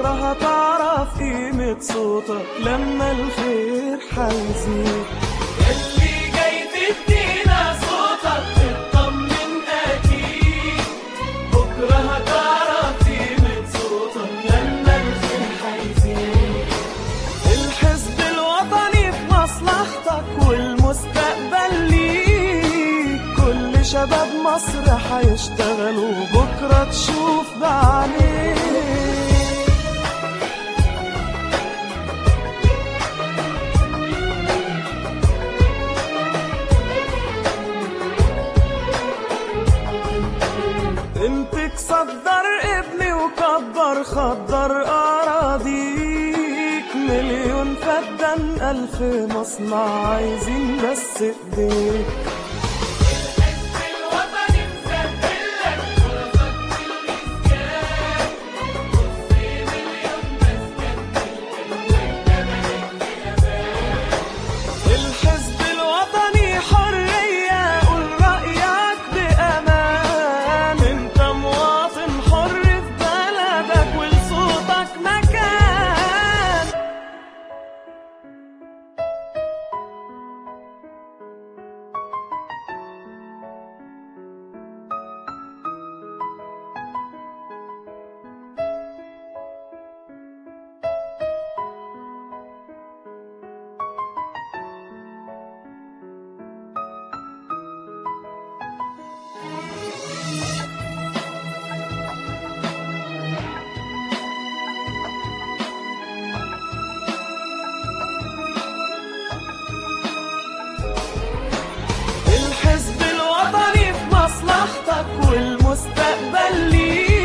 بكرة هتعرف قيمة صوتك لما الخير حيزيد اللي جاي تدينا صوتك اطمن اكيد بكرة هتعرف قيمة صوتك لما الخير حيزيد الحزب الوطني في مصلحتك والمستقبل ليك كل شباب مصر حيشتغلوا بكرة تشوف بعينيك امسك صدر ابني وكبر خضر اراضيك مليون فدان الف مصنع عايزين بس ايديك الحزب الوطني حرية قول رأيك بأمان انت مواطن حر في بلدك ولصوتك مكان الحزب الوطني في مصلحتك والمستقبل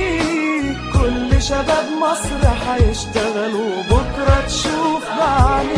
ليك كل شباب مصر حيشتغلوا بكرة تشوف بعينيك